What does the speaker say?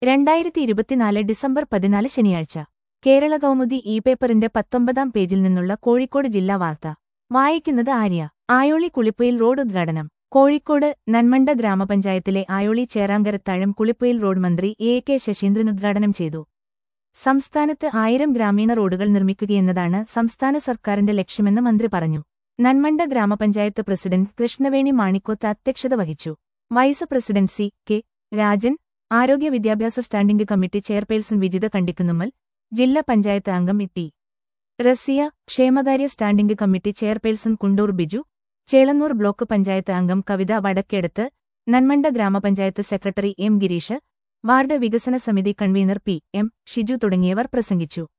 രണ്ടായിരത്തി ഇരുപത്തിനാല് ഡിസംബർ പതിനാല് ശനിയാഴ്ച കേരള കൗമുദി ഇ പേപ്പറിന്റെ പത്തൊമ്പതാം പേജിൽ നിന്നുള്ള കോഴിക്കോട് ജില്ലാ വാർത്ത വായിക്കുന്നത് ആര്യ ആയോളി കുളിപ്പയിൽ റോഡ് ഉദ്ഘാടനം കോഴിക്കോട് നന്മണ്ട ഗ്രാമപഞ്ചായത്തിലെ ആയോളി ചേറാങ്കരത്താഴം കുളിപ്പയിൽ റോഡ് മന്ത്രി എ കെ ശശീന്ദ്രൻ ഉദ്ഘാടനം ചെയ്തു സംസ്ഥാനത്ത് ആയിരം ഗ്രാമീണ റോഡുകൾ നിർമ്മിക്കുകയെന്നതാണ് സംസ്ഥാന സർക്കാരിന്റെ ലക്ഷ്യമെന്ന് മന്ത്രി പറഞ്ഞു നന്മണ്ട ഗ്രാമപഞ്ചായത്ത് പ്രസിഡന്റ് കൃഷ്ണവേണി മാണിക്കോത്ത് അധ്യക്ഷത വഹിച്ചു vice president C K Rajan ആരോഗ്യ വിദ്യാഭ്യാസ standing committee chairperson Vijitha Kandikunnummal ജില്ലാ പഞ്ചായത്ത് അംഗം ഇ റസിയ ക്ഷേമകാര്യ standing committee chairperson Kundoor Biju Chelannur block panchayat അംഗം കവിത വടക്കേടത്ത് നന്മണ്ട ഗ്രാമപഞ്ചായത്ത് സെക്രട്ടറി എം ഗിരീഷ് വാർഡ് വികസന സമിതി കൺവീനർ പി എം ഷിജു തുടങ്ങിയവർ പ്രസംഗിച്ചു